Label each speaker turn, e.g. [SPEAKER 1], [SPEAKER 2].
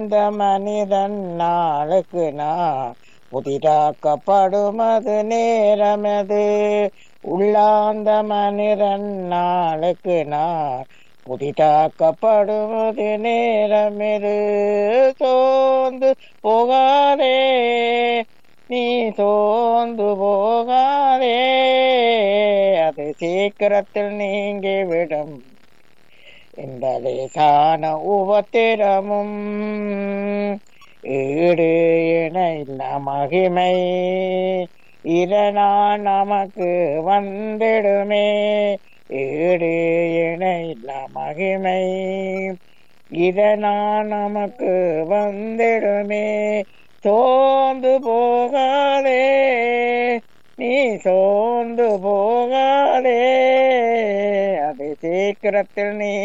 [SPEAKER 1] இந்த மனிதன் நாளுக்கு நாள் புதிதாக்கப்படுமது நேரமது உள்ளாந்த மனிதன் நாளுக்கு நாள் புதிதாக்கப்படுவது நேரமிது சோர்ந்து போகாதே நீ சோர்ந்து போகாதே அது சீக்கிரத்தில் நீங்கிவிடும் இந்த லேசான உபத்திரமும் ஈடு இண இல்ல மகிமை இதனால் நமக்கு வந்திடுமே ஈடு இண இல்ல மகிமை இதனால் நமக்கு வந்திடுமே சோர்ந்து போகாதே நீ சோர்ந்து போகாதே அது சீக்கிரத்தில் நீ